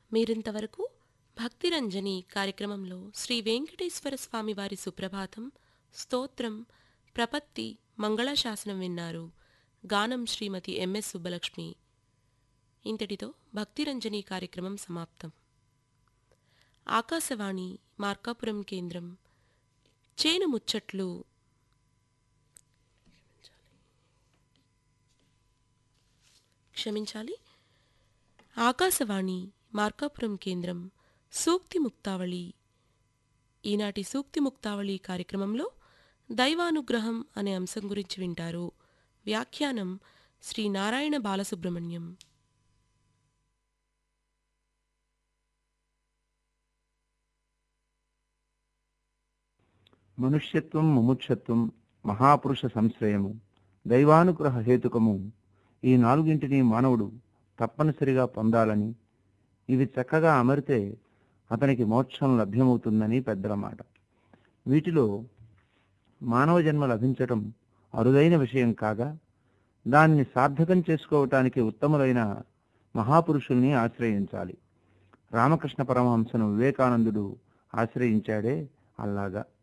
మీరింతవరకు భక్తిరంజని కార్యక్రమంలో శ్రీ వెంకటేశ్వర స్వామి వారి సుప్రభాతం స్తోత్రం ప్రపత్తి మంగళాశాసనం విన్నారు గానం శ్రీమతి ఎంఎస్ సుబ్బలక్ష్మి ఇంతటితో భక్తిరంజని కార్యక్రమం సమాప్తం ఆకాశవాణి మార్కాపురం కేంద్రం చేను ముచ్చట్లు క్షమించాలి ఆకాశవాణి మార్కాపురం కేంద్రం సూక్తి ముక్తావళి ఈనాటి సూక్తి ముక్తావళి కార్యక్రమంలో దైవానుగ్రహం అనే అంశం గురించి వింటారు వ్యాఖ్యానం శ్రీ నారాయణ బాలసుబ్రహ్మణ్యం మనుష్యత్వం ముముక్షత్వం మహాపురుష సంశ్రయము దైవానుగ్రహ హేతుకము ఈ నాలుగింటిని మానవుడు తప్పనిసరిగా పొందాలని ఇవి చక్కగా అమరితే అతనికి మోక్షం లభ్యమవుతుందని పెద్దల మాట వీటిలో మానవ జన్మ లభించటం అరుదైన విషయం కాగా దానిని సార్థకం చేసుకోవటానికి ఉత్తములైన మహాపురుషుల్ని ఆశ్రయించాలి రామకృష్ణ పరమహంసను వివేకానందుడు ఆశ్రయించాడే అల్లాగా